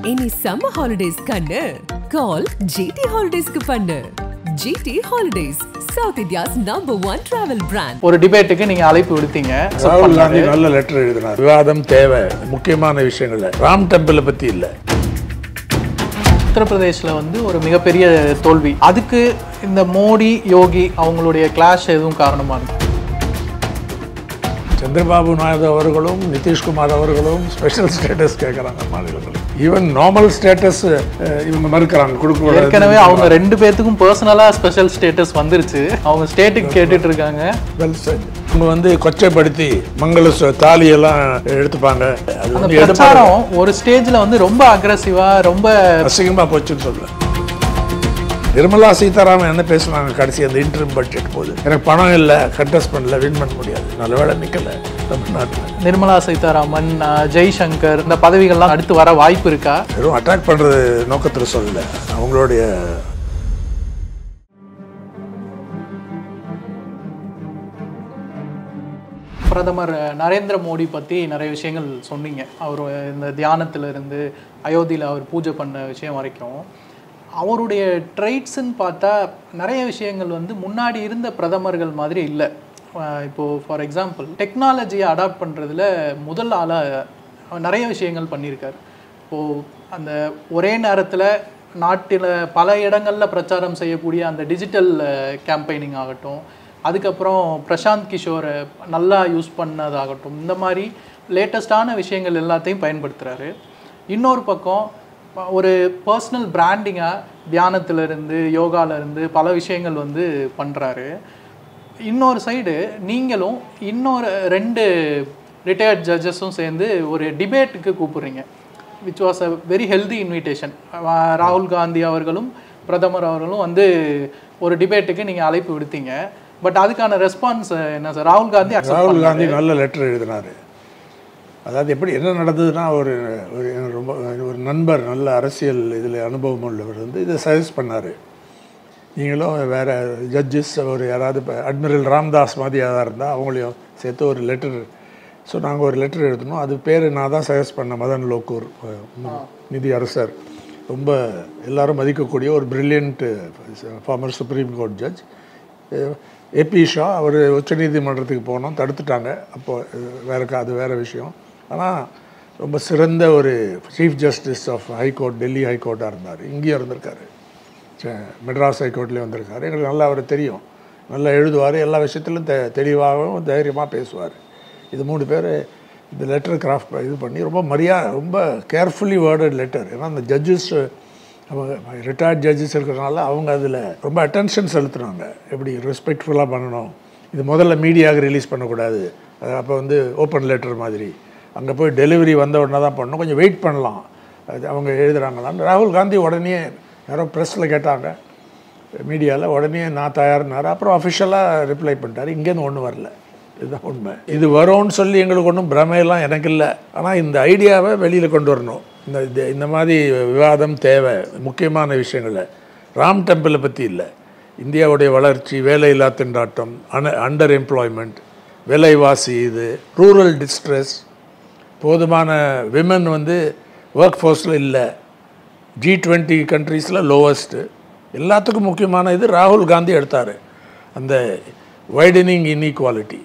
இனி summer holidays கண்ணு கால் GT ஹாலிடேஸ்க்கு பண்ணு GT holidays south India's number one travel brand ஒரு டிபேட்டுக்கு நீங்க அழைப்பு விடுத்தீங்க ராகுல் காந்தி நல்ல லெட்டர் எழுதினார் விவாதம் தேவை முக்கியமான விஷயங்கள்ல ராம் டெம்பிளை பத்தி இல்லை உத்தரப்பிரதேஷ்ல வந்து ஒரு மிகப்பெரிய தோல்வி அதுக்கு இந்த மோடி யோகி அவங்களுடைய கிளாஷ் எதுவும் காரணமா இருக்கு சந்திரபாபு நாயுடு அவர்களும் நிதிஷ்குமார் அவர்களும் ஸ்பெஷல் ஸ்டேட்டஸ் கேட்குறாங்க மாநிலங்கள் ஈவன் நார்மல் ஸ்டேட்டஸ் இவங்க மறுக்கிறாங்க கொடுக்க ஏற்கனவே அவங்க ரெண்டு பேர்த்துக்கும் பர்சனலா ஸ்பெஷல் ஸ்டேட்டஸ் வந்துருச்சு அவங்க ஸ்டேட்டுக்கு கேட்டுட்டு இருக்காங்க வெல் செட் இவங்க வந்து கொச்சைப்படுத்தி மங்கள சு- தாலியெல்லாம் எடுத்துப்பாங்க அது அந்த வந்து எடுப்பாங்க பிரச்சாரம் ஒரு ஸ்டேஜ்ல வந்து ரொம்ப அக்ரஸிவா ரொம்ப அசிங்கமா போச்சுன்னு சொல்ல நிர்மலா சீதாராமன் என்ன பேசுனாங்க கடைசி அந்த இன்டர்ம் பட்ஜெட் போது எனக்கு பணம் இல்லை கண்டெஸ்ட் பண்ணல வின் பண்ண முடியாது நல்ல வேலை நிக்கல தமிழ்நாட்டில் நிர்மலா சீதாராமன் அஹ், ஜெய்சங்கர் இந்த பதவிகள்லாம் அடுத்து வர வாய்ப்பு இருக்கா வெறும் அட்டாக் பண்றது நோக்கத்தில் சொல்லல அவங்களுடைய பிரதமர் நரேந்திர மோடி பற்றி நிறைய விஷயங்கள் சொன்னீங்க அவர் இந்த தியானத்துல இருந்து அயோத்தியில் அவர் பூஜை பண்ண விஷயம் வரைக்கும் அவருடைய ட்ரைட்ஸ்ன்னு பார்த்தா நிறைய விஷயங்கள் வந்து முன்னாடி இருந்த பிரதமர்கள் மாதிரி இல்லை இப்போது ஃபார் எக்ஸாம்பிள் டெக்னாலஜியை அடாப்ட் பண்ணுறதுல முதல் ஆளாக நிறைய விஷயங்கள் பண்ணியிருக்காரு இப்போது அந்த ஒரே நேரத்தில் நாட்டில் பல இடங்களில் பிரச்சாரம் செய்யக்கூடிய அந்த டிஜிட்டல் கேம்பெயினிங் ஆகட்டும் அதுக்கப்புறம் பிரசாந்த் கிஷோரை நல்லா யூஸ் பண்ணதாகட்டும் இந்த மாதிரி லேட்டஸ்டான விஷயங்கள் எல்லாத்தையும் பயன்படுத்துகிறாரு இன்னொரு பக்கம் ப- ஒரு பர்சனல் பிராண்டிங்காக தியானத்திலிருந்து யோகாலேருந்து பல விஷயங்கள் வந்து பண்ணுறாரு இன்னொரு சைடு நீங்களும் இன்னொரு ரெண்டு ரிட்டையர்ட் ஜட்ஜஸும் சேர்ந்து ஒரு டிபேட்டுக்கு கூப்பிடுறீங்க which was a very healthy invitation ராகுல் காந்தி அவர்களும் பிரதமர் அவர்களும் வந்து ஒரு டிபேட்டுக்கு நீங்கள் அழைப்பு விடுத்தீங்க பட் அதுக்கான ரெஸ்பான்ஸ் என்ன சார் ராகுல் காந்தி accept ராகுல் பண்ணாரு. காந்தி நல்ல லெட்டர் எழுதினார் அதாவது எப்படி என்ன நடந்ததுன்னா ஒரு ஒரு எனக்கு ரொம்ப ஒரு நண்பர் நல்ல அரசியல் இதில் அனுபவம் உள்ளவர் வந்து இதை சஜஸ்ட் பண்ணார் நீங்களும் வேறு ஜட்ஜஸ் ஒரு யாராவது இப்போ அட்மிரல் ராம்தாஸ் மாதிரி யாராவது இருந்தால் அவங்களையும் சேர்த்து ஒரு லெட்டர் ஸோ நாங்கள் ஒரு லெட்டர் எழுதணும் அது பேர் நான் தான் சஜஸ்ட் பண்ணேன் மதன் லோக்கூர் அஹ், நிதி அரசர் ரொம்ப எல்லாரும் மதிக்கக்கூடிய ஒரு brilliant former supreme court judge A P Shah உச்சநீதிமன்றத்துக்கு போனோம் தடுத்துட்டாங்க அப்போ அஹ், வேற கா- அது வேற விஷயம் ஆனால் ரொம்ப சிறந்த ஒரு chief justice of high court Delhi ஹைகோர்ட்டாக இருந்தார் இங்கேயும் இருந்திருக்காரு ச- மெட்ராஸ் ஹைகோர்ட்லேயும் வந்திருக்காரு எங்களுக்கு நல்லா அவர் தெரியும் நல்லா எழுதுவார் எல்லா விஷயத்திலும் தெ தெளிவாகவும் தைரியமாக பேசுவார் இது மூணு பேர் இந்த லெட்டர் கிராஃப்ட் இது பண்ணி ரொம்ப மரியாதை ரொம்ப கேர்ஃபுல்லி வேர்டட் லெட்டர் ஏன்னா அந்த ஜட்ஜஸ் அவங்க ரிட்டையர்ட் ஜட்ஜஸ் இருக்கிறனால அவங்க அதில் ரொம்ப அட்டென்ஷன் செலுத்துனாங்க எப்படி ரெஸ்பெக்ட்ஃபுல்லாக பண்ணணும் இது முதல்ல மீடியாவுக்கு ரிலீஸ் பண்ணக்கூடாது அது அப்போ வந்து ஓப்பன் லெட்டர் மாதிரி அங்கே போய் டெலிவரி வந்த உடனே தான் பண்ணணும் கொஞ்சம் வெயிட் பண்ணலாம் அது அவங்க எழுதுகிறாங்களான்னு ராகுல் காந்தி உடனே யாரோ ப்ரெஸ்ஸில் கேட்டாங்க மீடியாவில் உடனே நான் தயார்னார் அப்புறம் அஃபிஷியலாக ரிப்ளை பண்ணிட்டார் இங்கேருந்து ஒன்றும் வரல இதுதான் உண்மை இது வரும்னு சொல்லி எங்களுக்கு ஒன்றும் பிரமையெல்லாம் எனக்கு இல்லை ஆனால் இந்த ஐடியாவை வெளியில் கொண்டு வரணும் இந்த இது- இந்த மாதிரி விவாதம் தேவை முக்கியமான விஷயங்களை ராம் டெம்பிளை பற்றி இல்லை இந்தியாவுடைய வளர்ச்சி வேலையில்லா திண்டாட்டம் அன அண்டர் எம்ப்ளாய்மெண்ட் விலைவாசி இது ரூரல் டிஸ்ட்ரெஸ் போதுமான விமன் வந்து ஒர்க் ஃபோர்ஸில் இல்லை ஜி டுவெண்ட்டி கண்ட்ரீஸில் லோவஸ்ட்டு எல்லாத்துக்கும் முக்கியமான இது ராகுல் காந்தி எடுத்தார் அந்த வைடனிங் இன்இக்வாலிட்டி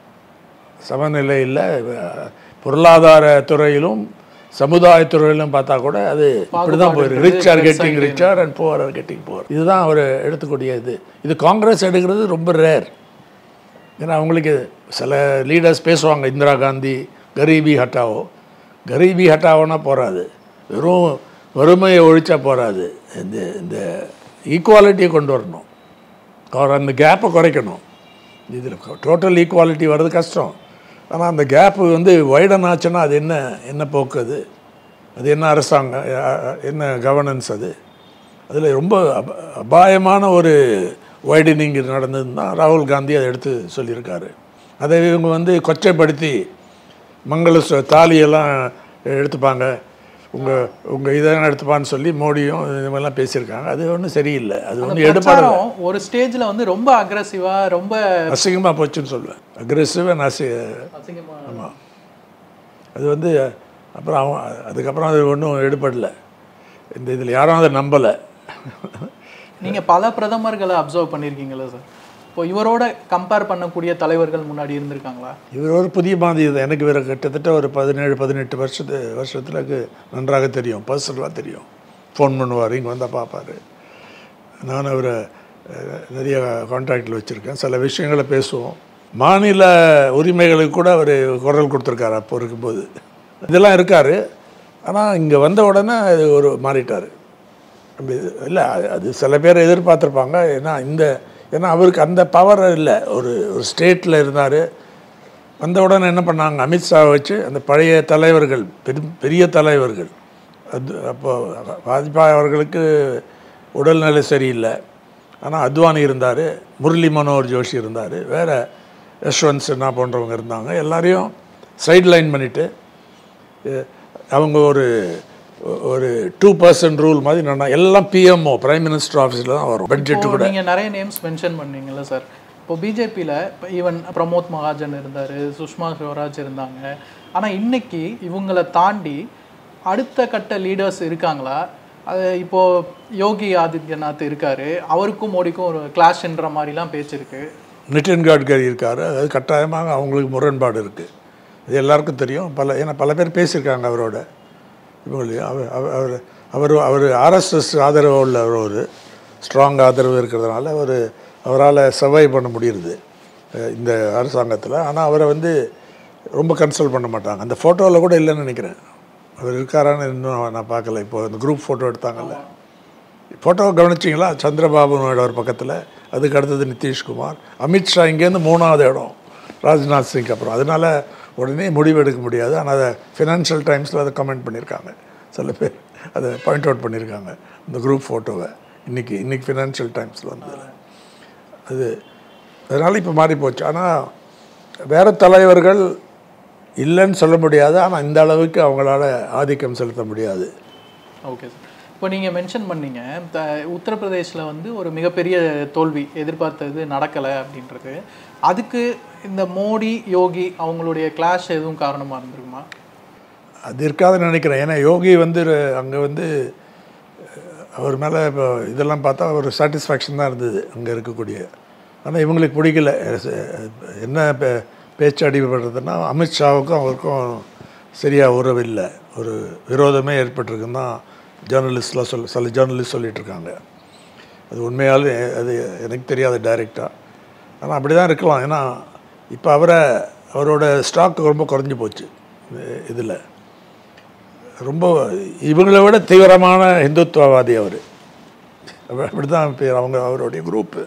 சமநிலை இல்லை பொருளாதார துறையிலும் சமுதாய துறையிலும் பார்த்தா கூட அது இப்படி தான் போயிருக்கு rich are getting richer and poor are getting poor இதுதான் அவர் எடுத்துக்கூடிய இது இது காங்கிரஸ் எடுக்கிறது ரொம்ப ரேர் ஏன்னா அவங்களுக்கு சில லீடர்ஸ் பேசுவாங்க இந்திரா காந்தி கரீபி ஹட்டாவோ கரீபி ஹட்டாவோனா போகாது வெறும் வறுமையை ஒழிச்சா போகாது இந்த இந்த ஈக்குவாலிட்டியை கொண்டு வரணும் அவர் அந்த கேப்பை குறைக்கணும் இதில் டோட்டல் ஈக்குவாலிட்டி வர்றது கஷ்டம் ஆனால் அந்த கேப்பு வந்து வைடன் ஆச்சுன்னா அது என்ன என்ன போக்கு அது அது என்ன அரசாங்கம் அஹ், என்ன கவர்னன்ஸ் அது அதில் ரொம்ப அப- அபாயமான ஒரு வைடனிங் நடந்ததுன்னு தான் ராகுல் காந்தி அதை எடுத்து சொல்லியிருக்காரு அதை இவங்க வந்து கொச்சைப்படுத்தி மங்கள சு- தாலியெல்லாம் எடுத்துப்பாங்க உங்கள் உங்கள் இதெல்லாம் எடுத்துப்பான்னு சொல்லி மோடியும் இது மாதிரிலாம் பேசியிருக்காங்க அது ஒன்றும் சரியில்லை அது அந்த வந்து எடுப்பாடு பிரச்சாரம் ஒரு ஸ்டேஜ்ல வந்து ரொம்ப அக்ரஸிவா ரொம்ப அசிங்கமாக போச்சுன்னு சொல்லுவேன் அக்ரெசிவ் அண்ட் அசி அசிங்கமா ஆமாம் அது வந்து அப்புறம் அவன் அதுக்கப்புறம் அது ஒன்றும் எடுபடல இந்த இதில் யாரும் அதை நம்பலை நீங்க பல பிரதமர்களை அப்சர்வ் பண்ணியிருக்கீங்களா சார் இப்போ இவரோட கம்பேர் பண்ணக்கூடிய தலைவர்கள் முன்னாடி இருந்திருக்காங்களா இவர் ஒரு புதிய மாதிரி இது எனக்கு வேறு கிட்டத்தட்ட ஒரு பதினேழு பதினெட்டு வருஷத்து வருஷத்துலக்கு நன்றாக தெரியும் பர்சனலாக தெரியும் ஃபோன் பண்ணுவார் இங்கே வந்தால் பார்ப்பார் நான் அவரை அஹ், நிறைய கான்டாக்டில் வச்சுருக்கேன் சில விஷயங்களை பேசுவோம் மாநில உரிமைகளுக்கு கூட அவர் குரல் கொடுத்துருக்காரு அப்போ இருக்கும்போது இதெல்லாம் இருக்கார் ஆனால் இங்கே வந்த உடனே அது ஒரு மாறிட்டார் அப்படி இல்லை அது சில பேர் எதிர்பார்த்துருப்பாங்க ஏன்னா இந்த ஏன்னா அவருக்கு அந்த பவர் இல்லை ஒரு ஒரு ஸ்டேட்டில் இருந்தார் வந்த உடனே என்ன பண்ணாங்க அமித்ஷாவை வச்சு அந்த பழைய தலைவர்கள் பெரு பெரிய தலைவர்கள் அது அப்போ வாஜ்பாய் அவர்களுக்கு உடல்நிலை சரியில்லை ஆனால் அத்வானி இருந்தார் முரளி மனோகர் ஜோஷி இருந்தார் வேறு யஷ்வந்த் சின்ஹா போன்றவங்க இருந்தாங்க எல்லாரையும் சைட் லைன் பண்ணிவிட்டு அவங்க ஒரு ஒரு டூ பர்சன்ட் ரூல் மாதிரி நான் எல்லாம் பிஎம்ஓ பிரைம் மினிஸ்டர் ஆஃபீஸில் தான் வரும் பட்ஜெட்டு இப்போ கூட நீங்க நிறைய நேம்ஸ் மென்ஷன் பண்ணீங்கல்ல சார் இப்போ பிஜேபியில் ஈவன் பிரமோத் மகாஜன் இருந்தார் சுஷ்மா ஸ்வராஜ் இருந்தாங்க ஆனா இன்னைக்கு இவங்களை தாண்டி அடுத்த கட்ட லீடர்ஸ் இருக்காங்களா அது இப்போ யோகி ஆதித்யநாத் இருக்காரு அவருக்கும் மோடிக்கும் ஒரு கிளாஷ்ன்ற மாதிரிலாம் பேச்சு இருக்கு நிதின் கட்கரி இருக்கார் அது கட்டாயமாக அவங்களுக்கு முரண்பாடு இருக்குது இது எல்லாருக்கும் தெரியும் பல ஏன்னா பல பேர் பேசியிருக்காங்க அவரோட இவங்களையும் அவர் அவர் அவர் அவர் அவர் ஆர்எஸ்எஸ் ஆதரவு உள்ளவர் ஒரு ஸ்ட்ராங் ஆதரவு இருக்கிறதுனால அவர் அவரால் சர்வை பண்ண முடியுது அஹ் இந்த அரசாங்கத்தில் ஆனால் அவரை வந்து ரொம்ப கன்சல்ட் பண்ண மாட்டாங்க அந்த ஃபோட்டோவில் கூட இல்லைன்னு நினைக்கிறேன் அவர் இருக்காரான்னு இன்னும் நான் பார்க்கல இப்போ இந்த குரூப் ஃபோட்டோ எடுத்தாங்கல்ல ஃபோட்டோவை கவனிச்சிங்களா சந்திரபாபு நாயுடு ஒரு பக்கத்தில் அதுக்கு அடுத்தது நிதிஷ்குமார் அமித்ஷா இங்கேருந்து மூணாவது இடம் ராஜ்நாத் சிங் அப்புறம் அதனால உடனே முடிவு எடுக்க முடியாது ஆனால் அதை ஃபினான்ஷியல் டைம்ஸில் அதை கமெண்ட் பண்ணியிருக்காங்க சில பேர் அதை பாயிண்ட் அவுட் பண்ணியிருக்காங்க இந்த குரூப் ஃபோட்டோவை இன்றைக்கி இன்றைக்கி ஃபினான்ஷியல் டைம்ஸில் வந்ததில் அது அதனால் இப்போ மாறி போச்சு ஆனால் வேறு தலைவர்கள் இல்லைன்னு சொல்ல முடியாது ஆனால் இந்த அளவுக்கு அவங்களால ஆதிக்கம் செலுத்த முடியாது ஓகே சார் இப்போ நீங்கள் மென்ஷன் பண்ணீங்க த உத்தரப்பிரதேசில் வந்து ஒரு மிகப்பெரிய தோல்வி எதிர்பார்த்தது நடக்கலை அப்படின்றது அதுக்கு இந்த மோடி யோகி அவங்களுடைய கிளாஷ் எதுவும் காரணமாக இருந்திருக்குமா அது இருக்காதுன்னு நினைக்கிறேன் ஏன்னா யோகி வந்து அங்கே வந்து அஹ், அவர் மேலே இப்போ இதெல்லாம் பார்த்தா ஒரு சாட்டிஸ்ஃபேக்ஷன் தான் இருந்தது அங்கே இருக்கக்கூடிய ஆனால் இவங்களுக்கு பிடிக்கல அஹ், என்ன பே பேச்சு அடிபடுறதுன்னா அமித்ஷாவுக்கும் அவருக்கும் சரியாக உறவு இல்லை ஒரு விரோதமே ஏற்பட்டிருக்குன்னு தான் ஜேர்னலிஸ்ட்லாம் சொல் சில ஜேர்னலிஸ்ட் சொல்லிட்டு இருக்காங்க அது உண்மையாலே அது எனக்கு தெரியாது டைரெக்டாக ஆனால் அப்படி தான் இருக்கலாம் ஏன்னா இப்போ அவரை அவரோட ஸ்டாக் ரொம்ப குறைஞ்சி போச்சு இதில் ரொம்ப இவங்களை விட தீவிரமான இந்துத்துவவாதி அவர் அப்படி தான் பேர் அவங்க அவருடைய குரூப்பு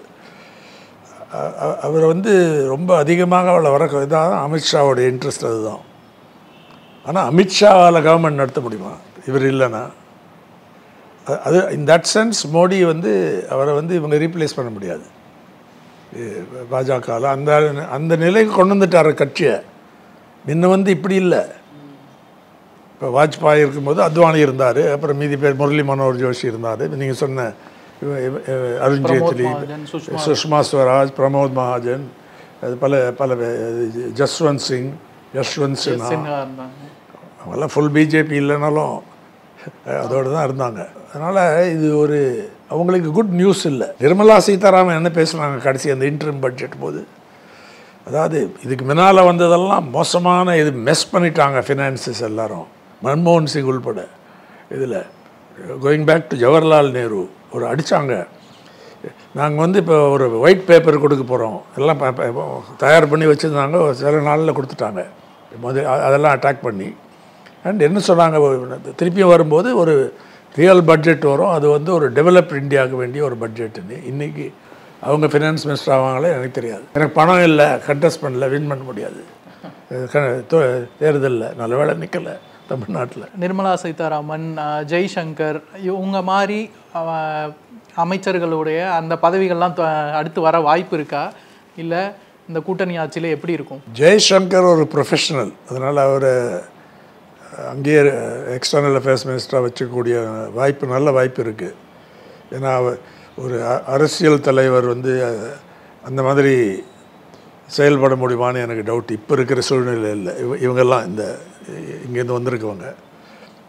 அவர் வந்து ரொம்ப அதிகமாக அவளை வர இதான் அமித்ஷாவோடைய இன்ட்ரெஸ்ட் அதுதான் ஆனால் அமித்ஷாவால் கவர்மெண்ட் நடத்த முடியுமா இவர் இல்லைன்னா அ- அது இன் தட் சென்ஸ் மோடி வந்து அவரை வந்து இவங்க ரீப்ளேஸ் பண்ண முடியாது பாஜகவில் அந்த அந்த நிலைக்கு கொண்டு வந்துட்டார் கட்சியை முன்ன வந்து இப்படி இல்லை இப்போ வாஜ்பாய் இருக்கும்போது அத்வானி இருந்தார் அப்புறம் மீதி பேர் முரளி மனோகர் ஜோஷி இருந்தார் நீங்கள் சொன்ன இவ- இவ- இவ- அருண் பிரமோத் ஜேட்லி மகாஜன், சுஷ்மா சுஷ்மா ஸ்வராஜ் பிரமோத் மகாஜன் அது பல பல பே- ஜஸ்வந்த் சிங் யஷ்வந்த் சின்ஹா சின்ஹா இருந்தாங்க அவங்கெல்லாம் ஃபுல் பிஜேபி இல்லைனாலும் அதோடு தான் இருந்தாங்க அதனால் இது ஒரு அவங்களுக்கு குட் நியூஸ் இல்லை நிர்மலா சீதாராமன் என்ன பேசுனாங்க கடைசி அந்த இன்டர்ம் பட்ஜெட் போது அதாவது இதுக்கு முன்னால் வந்ததெல்லாம் மோசமான இது மெஸ் பண்ணிட்டாங்க ஃபினான்சஸ் எல்லாரும் மன்மோகன் சிங் உள்பட இதில் going back to Jawaharlal Nehru ஒரு அடித்தாங்க நாங்கள் வந்து இப்போ ஒரு ஒயிட் பேப்பர் கொடுக்க போகிறோம் எல்லாம் ப- ப- தயார் பண்ணி வச்சுருந்தாங்க ஒரு சில நாளில் கொடுத்துட்டாங்க முதல் அ- அதெல்லாம் அட்டாக் பண்ணி அண்ட் என்ன சொன்னாங்க ஒரு- திருப்பியும் வரும்போது ஒரு ரியல் பட்ஜெட் வரும் அது வந்து ஒரு டெவலப்ட் இந்தியாவுக்கு வேண்டிய ஒரு பட்ஜெட்டுன்னு இன்றைக்கி அவங்க ஃபினான்ஸ் மினிஸ்டர் ஆவாங்களே எனக்கு தெரியாது எனக்கு பணம் இல்லை கண்டெஸ்ட் பண்ணல வின் பண்ண முடியாது தேர்தலில் நல்ல வேலை நிற்கலை தமிழ்நாட்டில் நிர்மலா சீதாராமன் அஹ், ஜெய்சங்கர் இவங்க மாதிரி அஹ், அமைச்சர்களுடைய அந்த பதவிகள்லாம் த- அடுத்து வர வாய்ப்பு இருக்கா இல்லை இந்த கூட்டணி ஆட்சியில் எப்படி இருக்கும் ஜெய்சங்கர் ஒரு ப்ரொஃபஷனல் அதனால் அவர் அங்கேயே எக்ஸ்டர்னல் அஃபேர்ஸ் மினிஸ்டராக வச்சுக்கக்கூடிய வாய்ப்பு நல்ல வாய்ப்பு இருக்குது ஏன்னா அவர் ஒரு அ- அரசியல் தலைவர் வந்து அஹ், அந்த மாதிரி செயல்பட முடியுமான்னு எனக்கு டவுட் இப்போ இருக்கிற சூழ்நிலை இல்லை இவ இவங்கெல்லாம் இந்த இங்கேருந்து வந்திருக்கவங்க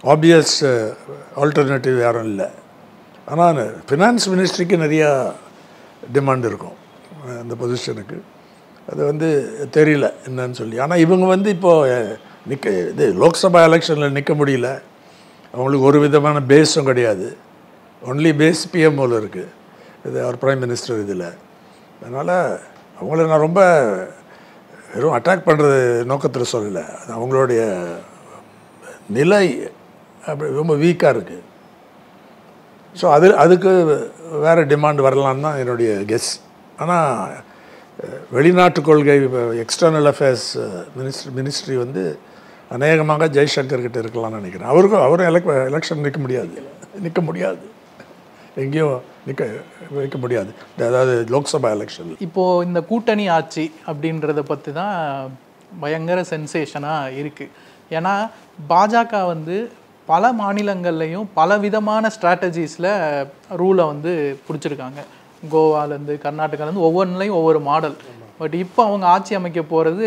ஆப்வியஸ் ஆல்டர்னேட்டிவ் யாரும் இல்லை ஆனால் ஃபினான்ஸ் மினிஸ்ட்ரிக்கு நிறையா டிமாண்ட் இருக்கும் அஹ், அந்த பொசிஷனுக்கு அது வந்து தெரியல என்னன்னு சொல்லி ஆனால் இவங்க வந்து இப்போது நிற்க இது லோக்சபா எலெக்ஷனில் நிற்க முடியல அவங்களுக்கு ஒரு விதமான பேஸும் கிடையாது ஒன்லி பேஸ் பிஎம்ஓவில் இருக்குது இது அவர் பிரைம் மினிஸ்டர் இதில் அதனால் அவங்கள நான் ரொம்ப வெறும் அட்டாக் பண்ணுறது நோக்கத்தில் சொல்லலை அது அவங்களுடைய நிலை அப்படி ரொம்ப வீக்காக இருக்குது ஸோ அது அதுக்கு வேறு டிமாண்ட் வரலான்னு தான் என்னுடைய கெஸ் ஆனால் வெளிநாட்டு கொள்கை எக்ஸ்டர்னல் அஃபேர்ஸ் மினிஸ்ட்ரி மினிஸ்ட்ரி வந்து அநேகமாக ஜெய்சங்கர் கிட்ட இருக்கலாம்னு நினைக்கிறேன் அவருக்கும் அவரும் எலக் எலெக்ஷன் நிற்க முடியாது நிற்க முடியாது எங்கேயும் நிற்க வைக்க முடியாது அதாவது லோக்சபா எலெக்ஷனில் இப்போ இந்த கூட்டணி ஆட்சி அப்படின்றத பற்றி தான் பயங்கர சென்சேஷனாக இருக்குது ஏன்னா பாஜக வந்து பல மாநிலங்கள்லையும் பல விதமான ஸ்ட்ராட்டஜிஸில் ரூலை வந்து பிடிச்சிருக்காங்க கோவாலேருந்து கர்நாடகாலேருந்து ஒவ்வொன்றுலையும் ஒவ்வொரு மாடல் பட் இப்போ அவங்க ஆட்சி அமைக்க போகிறது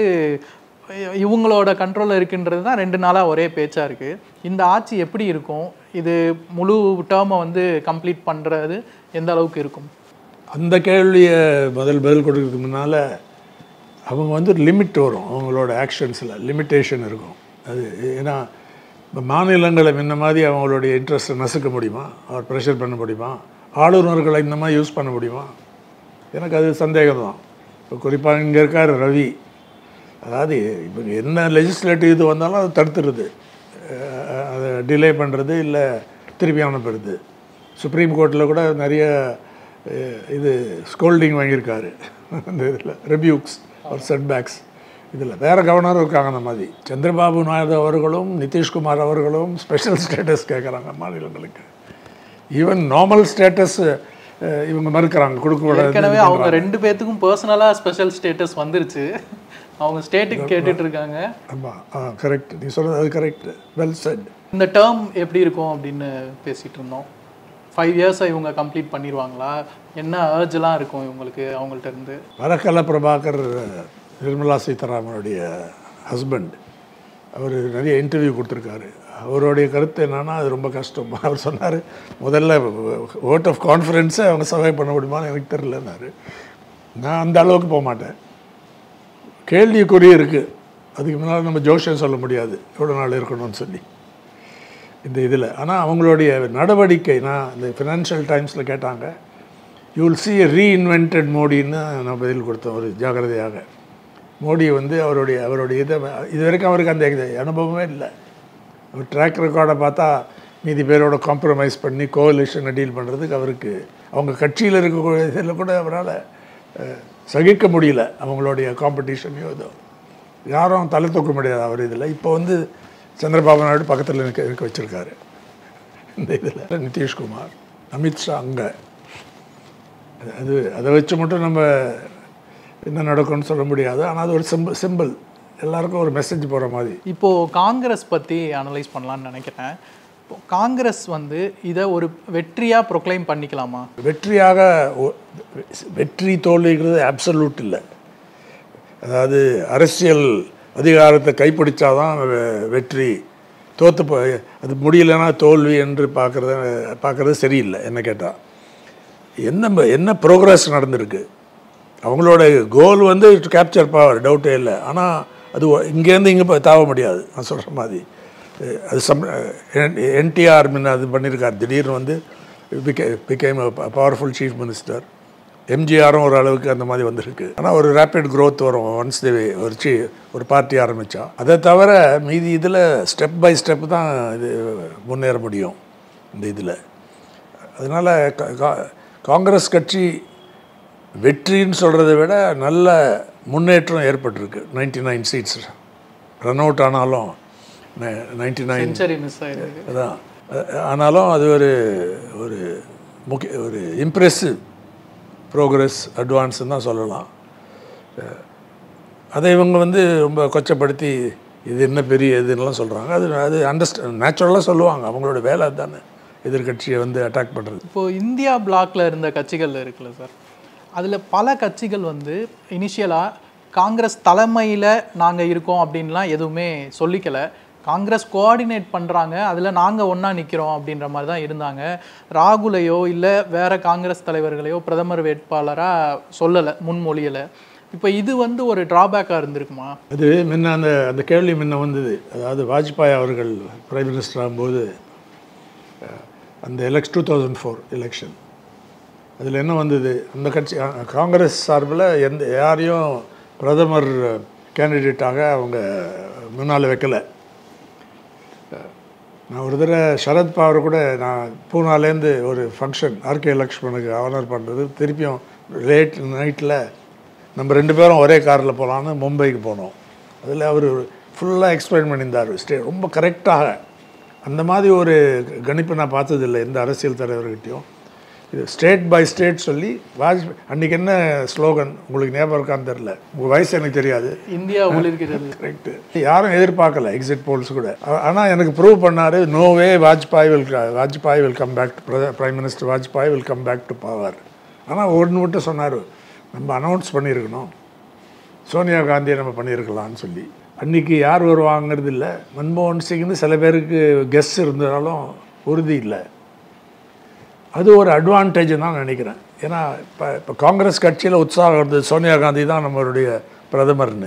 இவங்களோட கண்ட்ரோலில் இருக்குன்றது தான் ரெண்டு நாளாக ஒரே பேச்சாக இருக்குது இந்த ஆட்சி எப்படி இருக்கும் இது முழு டேர்மை வந்து கம்ப்ளீட் பண்ணுறது எந்த அளவுக்கு இருக்கும் அந்த கேள்வியை முதல் பதில் கொடுக்கறதுக்கு முன்னால் அவங்க வந்து லிமிட் வரும் அவங்களோட ஆக்ஷன்ஸில் லிமிட்டேஷன் இருக்கும் அது ஏன்னா இப்போ மாநிலங்களை முன்ன மாதிரி அவங்களுடைய இன்ட்ரெஸ்ட்டை நசுக்க முடியுமா அவர் ப்ரெஷர் பண்ண முடியுமா ஆளுநர்களை இந்த மாதிரி யூஸ் பண்ண முடியுமா எனக்கு அது சந்தேகம் தான் இப்போ குறிப்பாக இங்கே இருக்கார் ரவி அதாவது இப்போ என்ன லெஜிஸ்லேட்டிவ் இது வந்தாலும் அது தடுத்துருது அஹ் அதை டிலே பண்ணுறது இல்லை திருப்பி அனுப்புறது சுப்ரீம் கோர்ட்டில் கூட நிறைய அஹ், இது ஸ்கோல்டிங் வாங்கியிருக்காரு அந்த இதில் ரெபியூக்ஸ் ஒரு செட்பேக்ஸ் இதில் வேறு கவர்னரும் இருக்காங்க அந்த மாதிரி சந்திரபாபு நாயுடு அவர்களும் நிதிஷ்குமார் அவர்களும் ஸ்பெஷல் ஸ்டேட்டஸ் கேட்குறாங்க மாநிலங்களுக்கு ஈவன் நார்மல் ஸ்டேட்டஸ் இவங்க மறுக்கிறாங்க கொடுக்க ஏற்கனவே அவங்க ரெண்டு பேர்த்துக்கும் பர்சனலா ஸ்பெஷல் ஸ்டேட்டஸ் வந்துருச்சு அவங்க ஸ்டேட்டுக்கு கேட்டுட்டு இருக்காங்க ஆமாம் ஆ கரெக்ட் நீ சொல்கிறது அது கரெக்ட் வெல் செட் இந்த டேர்ம் எப்படி இருக்கும் அப்படின்னு பேசிட்டு இருந்தோம் ஃபைவ் இயர்ஸை இவங்க கம்ப்ளீட் பண்ணிடுவாங்களா என்ன ஏர்ஜெலாம் இருக்கும் இவங்களுக்கு அவங்கள்ட்ட இருந்து வரக்கல பிரபாகர் நிர்மலா சீதாராமனுடைய ஹஸ்பண்ட் அவர் நிறைய இன்டர்வியூ கொடுத்துருக்காரு அவருடைய கருத்து என்னன்னா அது ரொம்ப கஷ்டம் அவர் சொன்னார் முதல்ல ஓட் ஆஃப் கான்ஃபிடென்ஸை அவங்க சர்வை பண்ண முடியுமான்னு எனக்கு தெரிலன்னாரு நான் அந்த அளவுக்கு போக மாட்டேன் கேள்விக்குறி இருக்குது அதுக்கு முன்னால் நம்ம ஜோஷியம் சொல்ல முடியாது எவ்வளோ நாள் இருக்கணும்னு சொல்லி இந்த இதில் ஆனால் அவங்களுடைய நடவடிக்கை நான் இந்த ஃபினான்ஷியல் டைம்ஸில் கேட்டாங்க you will see a reinvented மோடின்னு நான் பதில் கொடுத்தேன் ஒரு ஜாகிரதையாக மோடி வந்து அவருடைய அவருடைய இதை இது வரைக்கும் அவருக்கு அந்த இது அனுபவமே இல்லை அவர் ட்ராக் ரெக்கார்டை பார்த்தா மீதி பேரோட காம்ப்ரமைஸ் பண்ணி கோலிஷனை டீல் பண்ணுறதுக்கு அவருக்கு அவங்க கட்சியில் இருக்கக்கூடிய இதில் கூட அவரால் அஹ், சகிக்க முடியல அவங்களுடைய காம்படிஷனையோ இதோ யாரும் தலை தூக்க முடியாது அவர் இதில் இப்போ வந்து சந்திரபாபு நாயுடு பக்கத்தில் இருக்க இருக்க வச்சுருக்காரு இந்த இதில் நிதிஷ்குமார் அமித்ஷா அங்கே அது அதை வச்சு மட்டும் நம்ம என்ன நடக்கும்னு சொல்ல முடியாது ஆனால் அது ஒரு சிம்பிள் சிம்பிள் எல்லாருக்கும் ஒரு மெசேஜ் போகிற மாதிரி இப்போ காங்கிரஸ் பத்தி அனலைஸ் பண்ணலாம்னு நினைக்கிறேன் இப்போ காங்கிரஸ் வந்து இதை ஒரு வெற்றியா ப்ரொக்ளைம் பண்ணிக்கலாமா வெற்றியாக ஒ- வெற்றி தோல்விங்கிறது அப்சல்யூட் இல்லை அதாவது அரசியல் அதிகாரத்தை கைப்பிடிச்சாதான் வெ- வெற்றி தோத்து போ அது முடியலன்னா தோல்வி என்று பார்க்குறது பார்க்குறது சரியில்லை என்ன கேட்டால் என்ன ப- என்ன ப்ரோக்ரஸ் நடந்திருக்கு அவங்களோட கோல் வந்து கேப்சர் பவர் டவுட்டே இல்லை ஆனால் அது ஒ- இங்கேருந்து இங்கே போய் தாவ முடியாது நான் சொல்கிற மாதிரி அஹ் அது சம் என்டிஆர் முன்ன அது பண்ணியிருக்கார் திடீர்னு வந்து பிகே பிகேம் பவர்ஃபுல் சீஃப் மினிஸ்டர் எம்ஜிஆரும் ஒரு அளவுக்கு அந்த மாதிரி வந்திருக்கு ஆனால் ஒரு ரேப்பிட் growth வரும் ஒன்ஸ் தேவை ஒரு சி ஒரு பார்ட்டி ஆரம்பித்தா அதை தவிர மீதி இதில் ஸ்டெப் பை ஸ்டெப் தான் இது முன்னேற முடியும் இந்த இதில் அதனால் காங்கிரஸ் கட்சி வெற்றின்னு சொல்கிறத விட நல்ல முன்னேற்றம் ஏற்பட்டிருக்கு ninety nine seats run out ஆனாலும் நைன்டி நைன் செஞ்சுரி மிஸ் ஆயிருக்கு அதான் அ- ஆனாலும் அது ஒரு ஒரு முக்கிய ஒரு இம்ப்ரெசிவ் ப்ரோக்ரஸ் அட்வான்ஸ்னு தான் சொல்லலாம் அஹ் அதை இவங்க வந்து ரொம்ப கொச்சப்படுத்தி இது என்ன பெரிய இதுன்னெலாம் சொல்கிறாங்க அது அது அண்டர்ஸ்டா நேச்சுரலாக சொல்லுவாங்க அவங்களோட வேலை தானே எதிர்கட்சியை வந்து அட்டாக் பண்ணுறது இப்போ இந்தியா பிளாக்ல இருந்த கட்சிகள் இருக்குல்ல சார் அதில் பல கட்சிகள் வந்து இனிஷியலாக காங்கிரஸ் தலைமையில் நாங்கள் இருக்கோம் அப்படின்லாம் எதுவுமே சொல்லிக்கல காங்கிரஸ் கோஆர்டினேட் பண்ணுறாங்க அதில் நாங்கள் ஒன்றா நிற்கிறோம் அப்படின்ற மாதிரி தான் இருந்தாங்க ராகுலையோ இல்லை வேற காங்கிரஸ் தலைவர்களையோ பிரதமர் வேட்பாளராக சொல்லலை முன்மொழியலை இப்போ இது வந்து ஒரு டிராபேக்காக இருந்திருக்குமா அது முன்ன அந்த அந்த கேள்வி முன்ன வந்தது அதாவது வாஜ்பாய் அவர்கள் பிரைம் மினிஸ்டர் ஆகும்போது அஹ், அந்த election two thousand four election அதில் என்ன வந்தது அந்த கட்சி அ- காங்கிரஸ் சார்பில் எந்த யாரையும் பிரதமர் கேண்டிடேட்டாக அவங்க முன்னால் வைக்கலை நான் ஒரு தடவை சரத் பவார் கூட நான் பூனாலேருந்து ஒரு ஃபங்க்ஷன் ஆர்கே லக்ஷ்மணுக்கு ஆனர் பண்ணுறது திருப்பியும் லேட் நைட்டில் நம்ம ரெண்டு பேரும் ஒரே காரில் போகலான்னு மும்பைக்கு போனோம் அதில் அவர் ஃபுல்லாக எக்ஸ்பிளைன் பண்ணியிருந்தார் ஸ்டே ரொம்ப கரெக்டாக அந்த மாதிரி ஒரு கணிப்பு நான் பார்த்ததில்லை எந்த அரசியல் தலைவர்கிட்டையும் இது ஸ்டேட் பை ஸ்டேட் சொல்லி வாஜ்பாய் அன்றைக்கி என்ன ஸ்லோகன் உங்களுக்கு ஞாபகம் இருக்கான்னு தெரில உங்கள் வயசு எனக்கு தெரியாது இந்தியா ஒளிர்கிறது கரெக்டு யாரும் எதிர்பார்க்கல எக்ஸிட் போல்ஸ் கூட ஆனால் எனக்கு ப்ரூவ் பண்ணாரு no way Vajpayee will Vajpayee will come back to prime minister Vajpayee will come back to power ஆனால் ஒன்று மட்டும் சொன்னார் நம்ம அனௌன்ஸ் பண்ணியிருக்கணும் சோனியா காந்தியை நம்ம பண்ணியிருக்கலாம்னு சொல்லி அன்றைக்கி யார் வருவாங்கிறது இல்லை மன்மோகன் சிங்னு சில பேருக்கு கெஸ்ட் இருந்தாலும் உறுதி இல்லை அது ஒரு அட்வான்டேஜ் தான் நினைக்கிறேன் ஏன்னா இப்போ இப்போ காங்கிரஸ் கட்சியில் உற்சாகம் இருந்தது சோனியா காந்தி தான் நம்மளுடைய பிரதமர்னு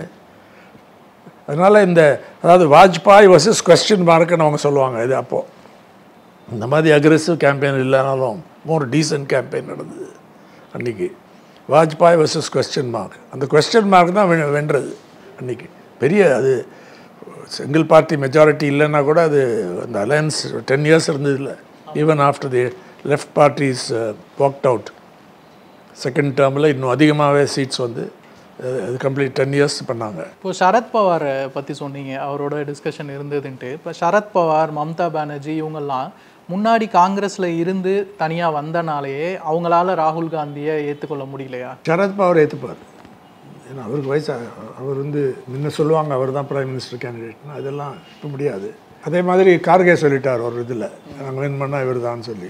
அதனால் இந்த அதாவது வாஜ்பாய் வர்சஸ் கொஸ்டின் மார்க்குன்னு அவங்க சொல்லுவாங்க இது அப்போது இந்த மாதிரி அக்ரெசிவ் கேம்பெயின் இல்லைனாலும் மோர் டீசன்ட் கேம்பெயின் நடந்தது அன்றைக்கி வாஜ்பாய் வர்சஸ் கொஸ்டின் மார்க் அந்த கொஸ்டின் மார்க் தான் வெ- வென்றது அன்றைக்கி பெரிய அது சிங்கிள் பார்ட்டி மெஜாரிட்டி இல்லைன்னா கூட அது அந்த அலையன்ஸ் டென் இயர்ஸ் இருந்தது இல்லை even after the left parties walked out second டேர்மில் இன்னும் அதிகமாகவே சீட்ஸ் வந்து அஹ், அது கம்ப்ளீட் டென் இயர்ஸ் பண்ணாங்க இப்போ சரத் பவாரை பற்றி சொன்னீங்க அவரோட டிஸ்கஷன் இருந்ததுன்ட்டு இப்போ சரத் பவார் மம்தா பானர்ஜி இவங்கெல்லாம் முன்னாடி காங்கிரஸில் இருந்து தனியாக வந்தனாலேயே அவங்களால ராகுல் காந்தியை ஏற்றுக்கொள்ள முடியலையா சரத்பவார் ஏற்றுப்பார் ஏன்னா அவருக்கு வயசு அவர் வந்து முன்ன சொல்லுவாங்க அவர் தான் பிரைம் மினிஸ்டர் கேண்டிடேட்னு அதெல்லாம் இப்போ முடியாது அதே மாதிரி கார்கே சொல்லிட்டார் ஒரு இதில் நாங்கள் வின் பண்ணால் இவர் தான் சொல்லி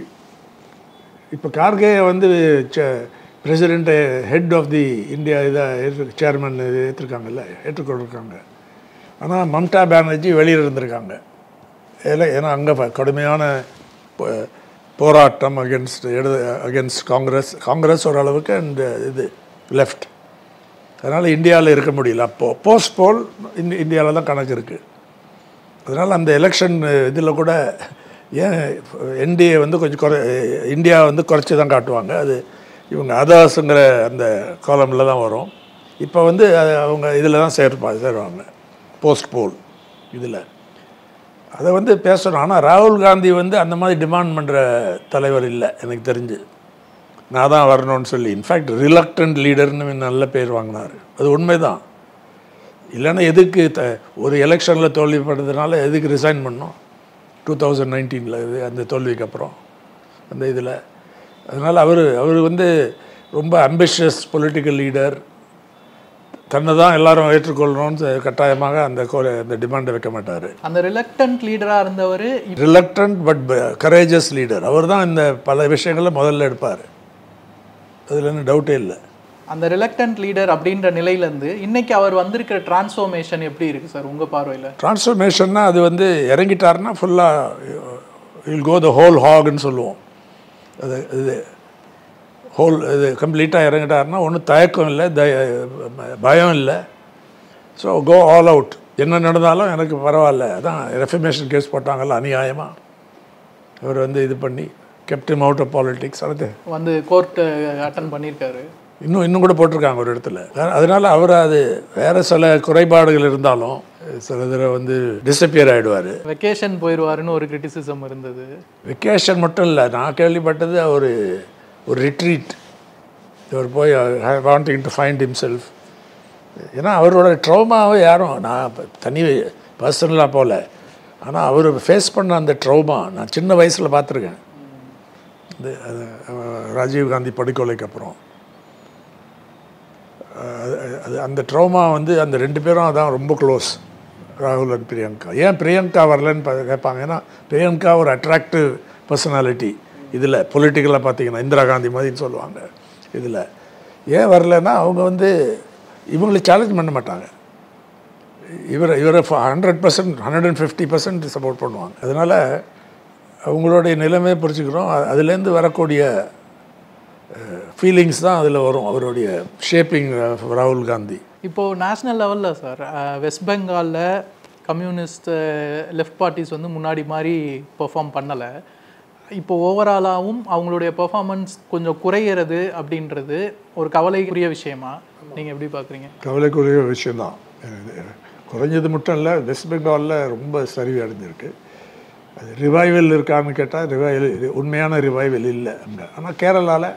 இப்போ கார்கே வந்து president head of the India இதை ஏற்று சேர்மன் இது ஏற்றிருக்காங்கல்ல ஏற்றுக்கொண்டிருக்காங்க ஆனால் மம்தா பானர்ஜி வெளியில் இருந்திருக்காங்க ஏன்னா ஏன்னா அங்கே கடுமையான போ- போராட்டம் அகென்ஸ்ட் எடு அகென்ஸ்ட் காங்கிரஸ் காங்கிரஸ் ஓரளவுக்கு அண்ட் இது லெஃப்ட் அதனால் இந்தியாவில் இருக்க முடியல அப்போது போஸ்ட் போல் இந்தி இந்தியாவில் தான் கணக்கு இருக்குது அதனால் அந்த எலெக்ஷன் இதில் கூட ஏன் என்டிஏ வந்து கொஞ்சம் குறை இந்தியா வந்து குறைச்சி தான் காட்டுவாங்க அது இவங்க அதர்ஸுங்கிற அந்த காலமில் தான் வரும் இப்போ வந்து அது அவங்க இதில் தான் சேர்ப்பா சேருவாங்க போஸ்ட் போல் இதில் அதை வந்து பேசணும் ஆனால் ராகுல் காந்தி வந்து அந்த மாதிரி டிமாண்ட் பண்ணுற தலைவர் இல்லை எனக்கு தெரிஞ்சு நான் தான் வரணும்னு சொல்லி இன்ஃபேக்ட் ரிலக்டன்ட் லீடர்னு நல்ல பேர் வாங்கினார் அது உண்மைதான் இல்லைன்னா எதுக்கு த ஒரு எலெக்ஷனில் தோல்விப்படுறதுனால எதுக்கு ரிசைன் பண்ணோம் டூ தௌசண்ட் நைன்டீனில் இது அந்த தோல்விக்கு அப்புறம் அந்த இதில் அதனால் அவர் அவர் வந்து ரொம்ப அம்பிஷியஸ் பொலிட்டிக்கல் லீடர் தன்னை தான் எல்லாரும் ஏற்றுக்கொள்ளணும்னு கட்டாயமாக அந்த கோ அந்த டிமாண்டை வைக்க மாட்டார் அந்த ரிலக்டன்ட் லீடராக இருந்தவர் ரிலக்டன்ட் பட் கரேஜஸ் லீடர் அவர் தான் இந்த பல விஷயங்களை முதல்ல எடுப்பார் அதில் என்ன டவுட்டே இல்லை அந்த ரிலக்டன்ட் லீடர் அப்படின்ற நிலையிலேருந்து இன்னைக்கு அவர் வந்திருக்கிற டிரான்ஸ்ஃபார்மேஷன் எப்படி இருக்கு சார் உங்கள் பார்வையில் ட்ரான்ஸ்ஃபர்மேஷன்னா அது வந்து இறங்கிட்டாருன்னா ஃபுல்லாக வில் கோ த ஹோல் ஹாக்னு சொல்லுவோம் அது இது ஹோல் இது கம்ப்ளீட்டாக இறங்கிட்டாருன்னா ஒன்றும் தயக்கம் இல்லை தய பயம் இல்லை ஸோ கோ ஆல் அவுட் என்ன நடந்தாலும் எனக்கு பரவாயில்ல அதான் ரெஃபர்மேஷன் கேஸ் போட்டாங்கல்ல அநியாயமாக அவர் வந்து இது பண்ணி கெப்டிம் அவுட் ஆஃப் பாலிட்டிக்ஸ் அது வந்து கோர்ட்டு அட்டன் பண்ணியிருக்காரு இன்னும் இன்னும் கூட போட்டிருக்காங்க ஒரு இடத்துல அதனால் அவர் அது வேறு சில குறைபாடுகள் இருந்தாலும் சில தடவை வந்து டிஸப்பியர் ஆகிடுவார் வெக்கேஷன் போயிடுவாருன்னு ஒரு கிரிட்டிசிசம் இருந்தது வெக்கேஷன் மட்டும் இல்லை நான் கேள்விப்பட்டது ஒரு ஒரு ரிட்ரீட் இவர் போய் வாண்டிங் டு ஃபைண்ட் himself ஏன்னா அவரோட ட்ரௌமாவை யாரும் நான் இப்ப தனி பர்சனலாக போகல ஆனால் அவர் ஃபேஸ் பண்ண அந்த ட்ரௌமா நான் சின்ன வயசில் பார்த்துருக்கேன் இது அது அஹ், ராஜீவ் காந்தி படுகொலைக்கு அப்புறம் அது அது அந்த ட்ரௌமா வந்து அந்த ரெண்டு பேரும் அதான் ரொம்ப க்ளோஸ் ராகுல் அண்ட் பிரியங்கா ஏன் பிரியங்கா வரலன்னு பா- கேட்பாங்க ஏன்னா பிரியங்கா ஒரு அட்ராக்டிவ் பர்சனாலிட்டி இதில் பொலிட்டிக்கலாக பார்த்தீங்கன்னா இந்திரா காந்தி மாதிரின்னு சொல்லுவாங்க இதில் ஏன் வரலன்னா அவங்க வந்து இவங்களை சேலஞ்ச் பண்ண மாட்டாங்க இவரை இவரை hundred percent hundred and fifty percent support பண்ணுவாங்க அதனால் அவங்களுடைய நிலைமையை புரிஞ்சுக்கிறோம் அ- அதுலேருந்து வரக்கூடிய ஃபீலிங்ஸ் தான் அதில் வரும் அவருடைய ஷேப்பிங் ராகுல் காந்தி இப்போது நேஷ்னல் லெவலில் சார் வெஸ்ட் பெங்காலில் கம்யூனிஸ்ட் லெஃப்ட் பார்ட்டிஸ் வந்து முன்னாடி மாதிரி பெர்ஃபார்ம் பண்ணலை இப்போ ஓவராலாகவும் அவங்களுடைய பெர்ஃபார்மன்ஸ் கொஞ்சம் குறையிறது அப்படின்றது ஒரு கவலைக்குரிய விஷயமா நீங்கள் எப்படி பார்க்குறீங்க கவலைக்குரிய விஷயம்தான் இது குறைஞ்சது மட்டும் இல்லை வெஸ்ட் பெங்காலில் ரொம்ப சரிவு அடைஞ்சிருக்கு அது ரிவைவல் இருக்கான்னு கேட்டால் ரிவைவல் உண்மையான ரிவைவல் இல்லை அங்கே ஆனால் கேரளாவில்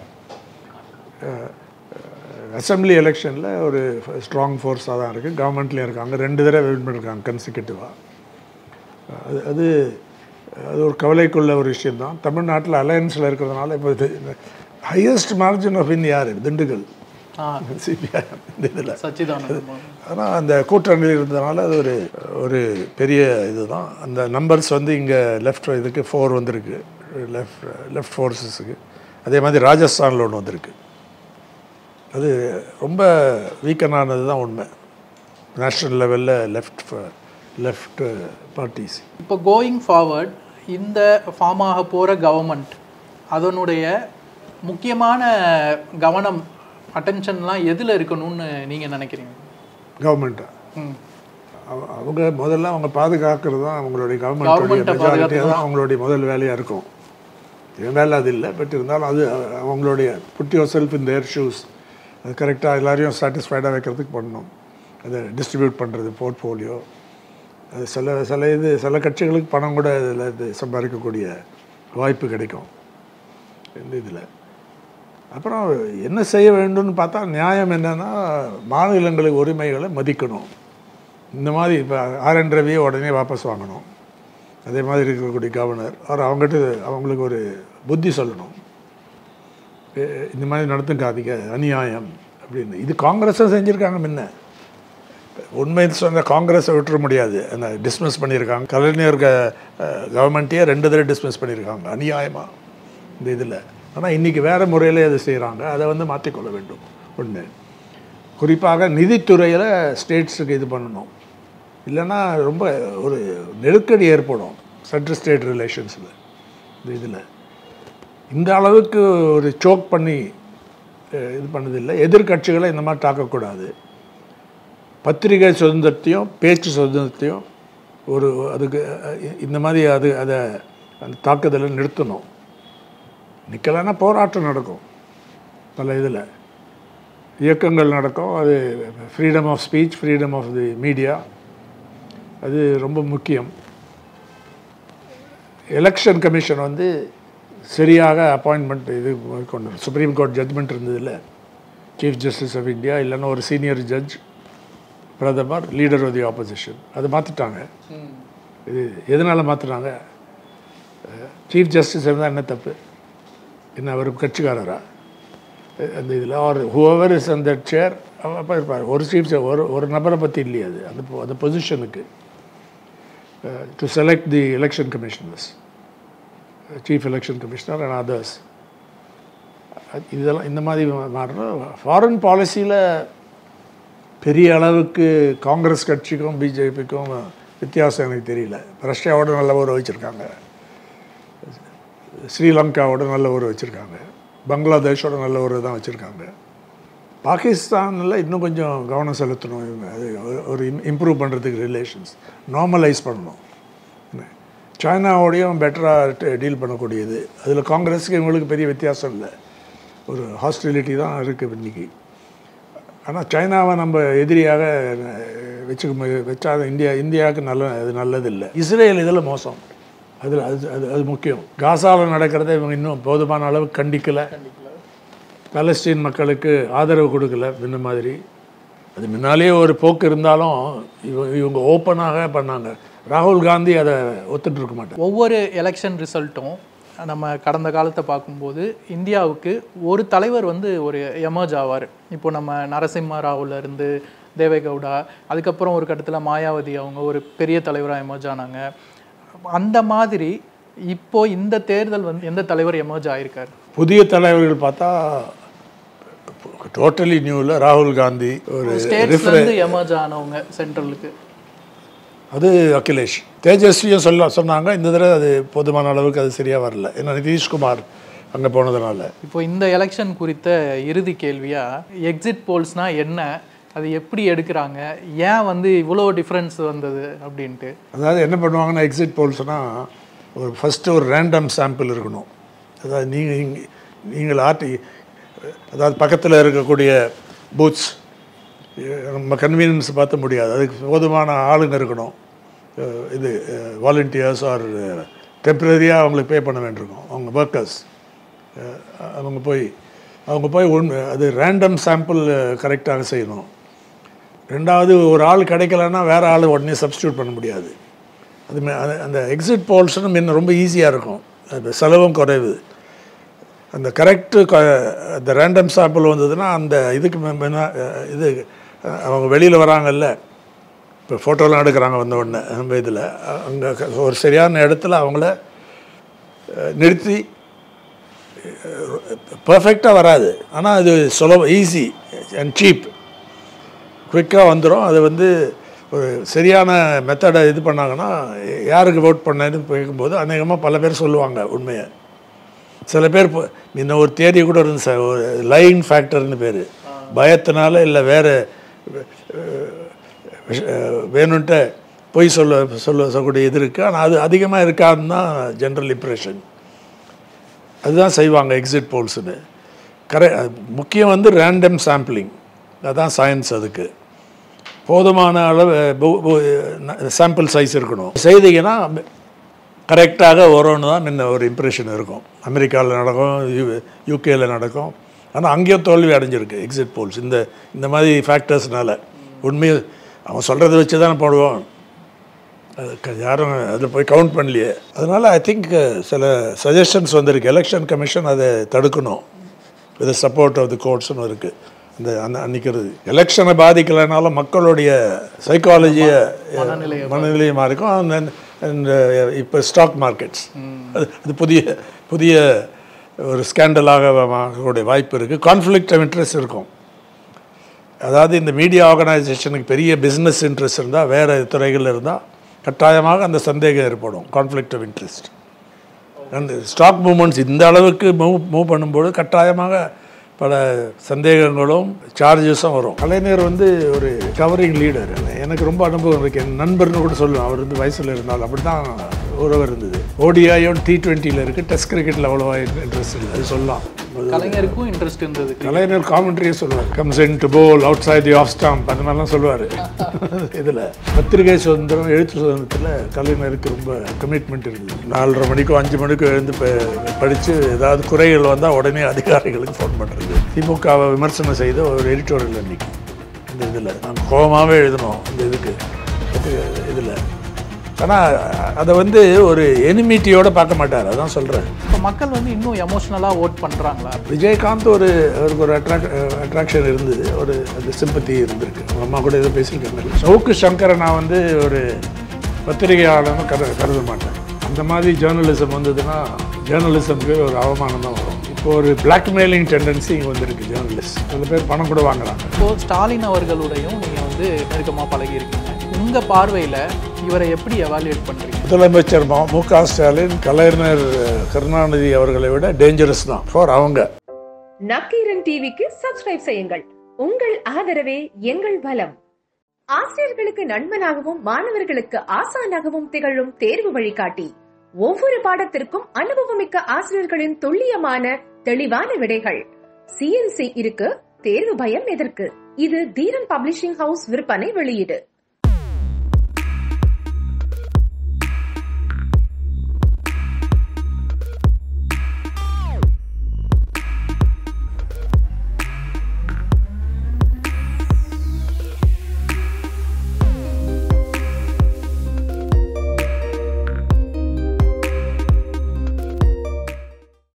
அசம்பிளி எலெக்ஷனில் ஒரு ஸ்ட்ராங் ஃபோர்ஸாக தான் இருக்குது கவர்மெண்ட்லேயும் இருக்காங்க ரெண்டு தடவை வின் பண்ணியிருக்காங்க கன்சிக்யூட்டிவாக அது அது அது ஒரு கவலைக்குள்ள ஒரு விஷயம்தான் தமிழ்நாட்டில் அலையன்ஸில் இருக்கிறதுனால இப்போ இது ஹையஸ்ட் மார்ஜின் ஆஃப் வின் யார் திண்டுக்கல் ஆ சிபிஐ இந்த இதில் சச்சிதானந்த ஆனால் அந்த கூட்டணியில் இருந்ததுனால அது ஒரு ஒரு பெரிய இதுதான் அந்த நம்பர்ஸ் வந்து இங்கே லெஃப்ட் இதுக்கு ஃபோர் வந்திருக்கு லெஃப்ட் லெஃப்ட் ஃபோர்ஸஸுக்கு அதே மாதிரி ராஜஸ்தானில் ஒன்று வந்திருக்கு அது ரொம்ப வீக்கனானது தான் உண்மை நேஷ்னல் லெவலில் லெஃப்ட் லெஃப்ட் பார்ட்டிஸ் இப்போ கோயிங் ஃபார்வர்ட் இந்த ஃபார்ம் ஆக போகிற கவர்மெண்ட் அதனுடைய முக்கியமான கவனம் அட்டென்ஷன்லாம் எதில் இருக்கணும்னு நீங்கள் நினைக்கிறீங்க கவர்மெண்ட்டை ம் அவங்க முதல்ல அவங்க பாதுகாக்கிறது தான் அவங்களுடைய கவர்மெண்ட் Government-அ மெஜாரிட்டி தான் அவங்களுடைய முதல் வேலையாக இருக்கும் என் வேலை அது இல்லை பட் இருந்தாலும் அது அவங்களுடைய put yourself in their shoes அது கரெக்டாக எல்லாரையும் சாட்டிஸ்ஃபைடாக வைக்கிறதுக்கு பண்ணணும் அதை டிஸ்ட்ரிபியூட் பண்ணுறது போர்ட்ஃபோலியோ அது சில சில இது சில கட்சிகளுக்கு பணம் கூட இதில் இது சம்பாதிக்கக்கூடிய வாய்ப்பு கிடைக்கும் இந்த இதில் அப்புறம் என்ன செய்ய வேண்டும்னு பார்த்தா நியாயம் என்னன்னா மாநிலங்களுக்கு உரிமைகளை மதிக்கணும் இந்த மாதிரி இப்போ ஆர் என் ரவியை உடனே வாபஸ் வாங்கணும் அதே மாதிரி இருக்கக்கூடிய கவர்னர் அவர் அவங்ககிட்ட அவங்களுக்கு ஒரு புத்தி சொல்லணும் எ- இந்த மாதிரி நடத்துக்காதீங்க அநியாயம் அப்படின்னு இது காங்கிரஸும் செஞ்சுருக்காங்க முன்ன உண்மை சொன்ன காங்கிரஸை விட்டுற முடியாது அந்த டிஸ்மிஸ் பண்ணியிருக்காங்க கலைஞர் கவர்மெண்ட்டையே ரெண்டு தடவை டிஸ்மிஸ் பண்ணியிருக்காங்க அநியாயமாக இந்த இதில் ஆனால் இன்றைக்கி வேறு முறையில் அதை செய்கிறாங்க அதை வந்து மாற்றிக்கொள்ள வேண்டும் ஒன்று குறிப்பாக நிதித்துறையில் ஸ்டேட்ஸுக்கு இது பண்ணணும் இல்லைன்னா ரொம்ப ஒரு நெருக்கடி ஏற்படும் சென்ட்ரல் ஸ்டேட் ரிலேஷன்ஸில் இந்த இதில் இந்த அளவுக்கு ஒரு சோக் பண்ணி அஹ், இது பண்ணதில்லை எதிர்க்கட்சிகளை இந்த மாதிரி தாக்கக்கூடாது பத்திரிகை சுதந்திரத்தையும் பேச்சு சுதந்திரத்தையும் ஒரு அதுக்கு அஹ், இந்த மாதிரி அது அதை அந்த தாக்குதலை நிறுத்தணும் நிற்கலைன்னா போராட்டம் நடக்கும் பல இதில் இயக்கங்கள் நடக்கும் அது freedom of speech freedom of the media அது ரொம்ப முக்கியம் எலெக்ஷன் கமிஷன் வந்து சரியாக அப்பாயின்மெண்ட் இது கொண்டு சுப்ரீம் கோர்ட் ஜட்மெண்ட் இருந்ததில்ல சீஃப் ஜஸ்டிஸ் ஆஃப் இந்தியா இல்லைன்னா ஒரு சீனியர் ஜட்ஜ் பிரதமர் லீடர் ஆஃப் தி ஆப்போசிஷன் அதை மாற்றிட்டாங்க இது எதனால் மாற்றுறாங்க சீஃப் ஜஸ்டிஸ் இருந்தால் என்ன தப்பு என்ன அவர் கட்சிக்காரரா அஹ் அந்த இதில் ஆர் ஹூவர் இஸ் அந்த சேர் அப்போ இருப்பார் ஒரு சீஃப் ஒரு ஒரு நபரை பற்றி இல்லையே அது அந்த பொ- அந்த பொசிஷனுக்கு to select the election commissioners chief election commissioner and others இதெல்லாம் இந்த மாதிரி மா- மாறணும் ஃபாரின் பாலிசியில் பெரிய அளவுக்கு காங்கிரஸ் கட்சிக்கும் பிஜேபிக்கும் வித்தியாசம் எனக்கு தெரியல ரஷ்யாவோட நல்ல உறவு வச்சுருக்காங்க ஸ்ரீலங்காவோட நல்ல உறவு வச்சுருக்காங்க பங்களாதேஷோட நல்ல உறவு தான் வச்சுருக்காங்க பாகிஸ்தானில் இன்னும் கொஞ்சம் கவனம் செலுத்தணும் இவங்க அது ஒரு- ஒரு இம்ப்ரூவ் பண்ணுறதுக்கு ரிலேஷன்ஸ் நார்மலைஸ் பண்ணணும் என்ன, சைனாவோடையும் பெட்டராக டீல் பண்ணக்கூடியது அதில் காங்கிரஸுக்கு இவங்களுக்கு பெரிய வித்தியாசம் இல்லை ஒரு ஹாஸ்டிலிட்டி தான் இருக்குது இன்னைக்கு ஆனால் சைனாவை நம்ம எதிரியாக அஹ், வச்சுக்க மு- வச்சா அது இந்தியா இந்தியாவுக்கு நல்ல அது நல்லதில்லை இஸ்ரேல் இதில் மோசம் அதில் அது அது அது முக்கியம் காசாவில் நடக்கிறத இவங்க இன்னும் போதுமான அளவு கண்டிக்கலை பாலஸ்தீன் மக்களுக்கு ஆதரவு கொடுக்கல முன்ன மாதிரி அது முன்னாலேயே ஒரு போக்கு இருந்தாலும் இவங்க இவங்க ஓப்பனாக பண்ணாங்க ராகுல் காந்தி அதை ஒத்துட்டு இருக்க மாட்டார் ஒவ்வொரு எலெக்ஷன் ரிசல்ட்டும் நம்ம கடந்த காலத்தை பார்க்கும்போது இந்தியாவுக்கு ஒரு தலைவர் வந்து ஒரு எமர்ஜ் ஆவார் இப்போ நம்ம நரசிம்ம ராவுல இருந்து தேவேகவுடா அதுக்கப்புறம் ஒரு கட்டத்தில் மாயாவதி அவங்க ஒரு பெரிய தலைவராக எமர்ஜ் ஆனாங்க அந்த மாதிரி இப்போ இந்த தேர்தல் வந்து எந்த தலைவர் எமர்ஜ் ஆயிருக்காரு புதிய தலைவர்கள் பார்த்தா டோட்டலி நியூவில் ராகுல் காந்தி ஒரு ஸ்டேட்ஸ்ல இருந்து எமர்ஜ் ஆனவங்க சென்ட்ரலுக்கு அது அகிலேஷ் தேஜஸ்வியும் சொல்ல சொன்னாங்க இந்த தடவை அது போதுமான அளவுக்கு அது சரியாக வரல ஏன்னா நிதிஷ்குமார் அங்கே போனதுனால இப்போ இந்த எலெக்ஷன் குறித்த இறுதி கேள்வியா எக்ஸிட் போல்ஸ்னா என்ன அது எப்படி எடுக்கிறாங்க ஏன் வந்து இவ்வளோ டிஃப்ரென்ஸ் வந்தது அப்படின்ட்டு அதாவது என்ன பண்ணுவாங்கன்னா எக்ஸிட் போல்ஸ்னால் ஒரு ஃபஸ்ட்டு ஒரு ரேண்டம் சாம்பிள் இருக்கணும் அதாவது நீங்கள் நீங்கள் ஆர்டி அதாவது பக்கத்தில் இருக்கக்கூடிய பூத்ஸ் நம்ம கன்வீனியன்ஸ் பார்த்த முடியாது அதுக்கு போதுமான ஆளுங்க இருக்கணும் அஹ் இது வாலண்டியர்ஸ் ஆர் டெம்பரரியாக அவங்களுக்கு பே பண்ண வேண்டியிருக்கும் அவங்க ஒர்க்கர்ஸ் அவங்க போய் அவங்க போய் ஒன்று அது ரேண்டம் சாம்பிள் கரெக்டாக செய்யணும் ரெண்டாவது ஒரு ஆள் கிடைக்கலன்னா வேறு ஆள் உடனே சப்ஸ்டியூட் பண்ண முடியாது அது மே- அது- அந்த எக்ஸிட் போல்ஸ்னு முன்ன ரொம்ப ஈஸியாக இருக்கும் அது செலவும் குறைவு அந்த கரெக்டு அந்த ரேண்டம் சாம்பிள் வந்ததுன்னா அந்த இதுக்கு மே- மேனா, அஹ், இது அஹ், அவங்க வெளியில் வராங்கல்ல இப்போ ஃபோட்டோலாம் எடுக்கிறாங்க வந்த உடனே நம்ம இதில் அங்கே ஒரு சரியான இடத்துல அவங்கள அஹ், நிறுத்தி பர்ஃபெக்டாக வராது ஆனால் அது சுலப ஈஸி அண்ட் சீப் குயிக்காக வந்துடும் அது வந்து ஒரு சரியான மெத்தடை இது பண்ணாங்கன்னா யாருக்கு ஓட் பண்ணேன்னு கேட்கும்போது அநேகமாக பல பேர் சொல்லுவாங்க உண்மையை சில பேர் இப்போ முன்ன ஒரு தேதி கூட இருந்துச்சு சார் ஒரு லைன் ஃபேக்டர்னு பேர் பயத்தினால இல்லை வேறு வேணுன்ட்டு பொய் சொல்ல சொல்ல சொல்லக்கூடிய இது இருக்குது ஆனால் அது அதிகமாக இருக்காதுன்னு தான் ஜென்ரல் இம்ப்ரெஷன் அதுதான் செய்வாங்க எக்ஸிட் போல்ஸ்னு கரெ முக்கியம் வந்து ரேண்டம் சாம்பிளிங் அதான் சயின்ஸ் அதுக்கு போதுமான அளவு சாம்பிள் சைஸ் இருக்கணும் செய்தீங்கன்னா கரெக்டாக வரும்னு தான் முன்ன ஒரு இம்ப்ரெஷன் இருக்கும் அமெரிக்காவில் நடக்கும் யூ யூகேயில் நடக்கும் ஆனால் அங்கேயும் தோல்வி அடைஞ்சிருக்கு எக்ஸிட் போல்ஸ் இந்த இந்த மாதிரி ஃபேக்டர்ஸ்னால உண்மையை அவன் சொல்கிறத வச்சு தானே போடுவோம் அது க- யாரும் அதில் போய் கவுண்ட் பண்ணலையே அதனால் ஐ திங்க் சில சஜஷன்ஸ் வந்திருக்கு எலெக்ஷன் கமிஷன் அதை தடுக்கணும் வித் சப்போர்ட் ஆஃப் தி கோர்ட்ஸ்னு இருக்குது அந்த அந்த அன்னைக்கிறது எலெக்ஷனை பாதிக்கலைனாலும் மக்களுடைய சைக்காலஜியை மனநிலையமாக இருக்கும் அந்த அந்த இப்போ ஸ்டாக் மார்க்கெட்ஸ் அது அது புதிய புதிய ஒரு ஸ்கேண்டலாக கூடிய வாய்ப்பு இருக்குது கான்ஃப்ளிக்ட் ஆஃப் இன்ட்ரெஸ்ட் இருக்கும் அதாவது இந்த மீடியா ஆர்கனைசேஷனுக்கு பெரிய பிஸ்னஸ் இன்ட்ரெஸ்ட் இருந்தால் வேறு துறைகள் இருந்தால் கட்டாயமாக அந்த சந்தேகம் ஏற்படும் கான்ஃப்ளிக்ட் ஆஃப் இன்ட்ரெஸ்ட் அந்த ஸ்டாக் மூமெண்ட்ஸ் இந்த அளவுக்கு மூவ் மூவ் பண்ணும்போது கட்டாயமாக பல சந்தேகங்களும் சார்ஜஸும் வரும் கலைஞர் வந்து ஒரு கவரிங் லீடர் எனக்கு ரொம்ப அனுபவம் இருக்கு என் நண்பர்னு கூட சொல்லுவேன் அவர் வந்து வயசில் இருந்தாலும் அப்படி தான் உறவு இருந்தது ஓடிஐயும் டி டுவெண்ட்டியில் இருக்குது டெஸ்ட் கிரிக்கெட்டில் அவ்வளோவா இன்ட்ரெஸ்ட் இல்லை அது சொல்லலாம் கலைஞருக்கும் இன்ட்ரெஸ்ட் இருந்தது கலைஞர் காமெண்ட்ரியே சொல்லுவார் comes in to bowl outside the off stump அந்த மாதிரிலாம் சொல்லுவார் இதில் பத்திரிகை சுதந்திரம் எழுத்து சுதந்திரத்தில் கலைஞருக்கு ரொம்ப கமிட்மெண்ட் இருந்தது நாலரை மணிக்கோ அஞ்சு மணிக்கோ எழுந்து ப- படித்து ஏதாவது குறைகள் வந்தால் உடனே அதிகாரிகளுக்கு ஃபோன் பண்ணுறது திமுகவை விமர்சனம் செய்த ஒரு எடிட்டோரியல் அன்னைக்கு இந்த இதில் நாங்கள் கோபமாகவே எழுதணும் இந்த இதுக்கு இதில் ஆனால் அதை வந்து ஒரு எனிமிட்டியோட பார்க்க மாட்டார் அதான் சொல்கிறேன் இப்போ மக்கள் வந்து இன்னும் எமோஷ்னலாக ஓட் பண்ணுறாங்களா விஜயகாந்த் ஒரு அவருக்கு ஒரு அட்ராக் அட்ராக்ஷன் இருந்தது ஒரு அந்த சிம்பத்தி இருந்திருக்கு அவங்க அம்மா கூட ஏதோ பேசியிருக்காங்க சவுக்கு சங்கரை நான் வந்து ஒரு பத்திரிகையாளர்னு கரு கருத மாட்டேன் அந்த மாதிரி ஜேர்னலிசம் வந்ததுன்னா ஜேர்னலிசம்க்கு ஒரு அவமானம் தான் வரும் இப்போ ஒரு பிளாக்மெயிலிங் டெண்டன்சி இங்கே வந்திருக்கு ஜேர்னலிஸ்ட் சில பேர் பணம் கூட வாங்குறாங்க இப்போ ஸ்டாலின் அவர்களுடையும் நீங்கள் வந்து நெருக்கமாக பழகியிருக்கீங்க உங்கள் பார்வையில் இவரை எப்படி எவாலுவேட் பண்ணுறீங்க முதலமைச்சர் மு மு க ஸ்டாலின் கலைஞர் கருணாநிதி அவர்களை விட டேஞ்சரஸ் தான் ஃபார் அவங்க நக்கீரன் டிவிக்கு சப்ஸ்கிரைப் செய்யுங்கள் உங்கள் ஆதரவே எங்கள் பலம் ஆசிரியர்களுக்கு நண்பனாகவும் மாணவர்களுக்கு ஆசானாகவும் திகழும் தேர்வு வழிகாட்டி ஒவ்வொரு பாடத்திற்கும் அனுபவமிக்க ஆசிரியர்களின் துல்லியமான தெளிவான விடைகள் சிஎன்சி இருக்கு தேர்வு பயம் எதற்கு இது தீரன் பப்ளிஷிங் ஹவுஸ் விற்பனை வெளியீடு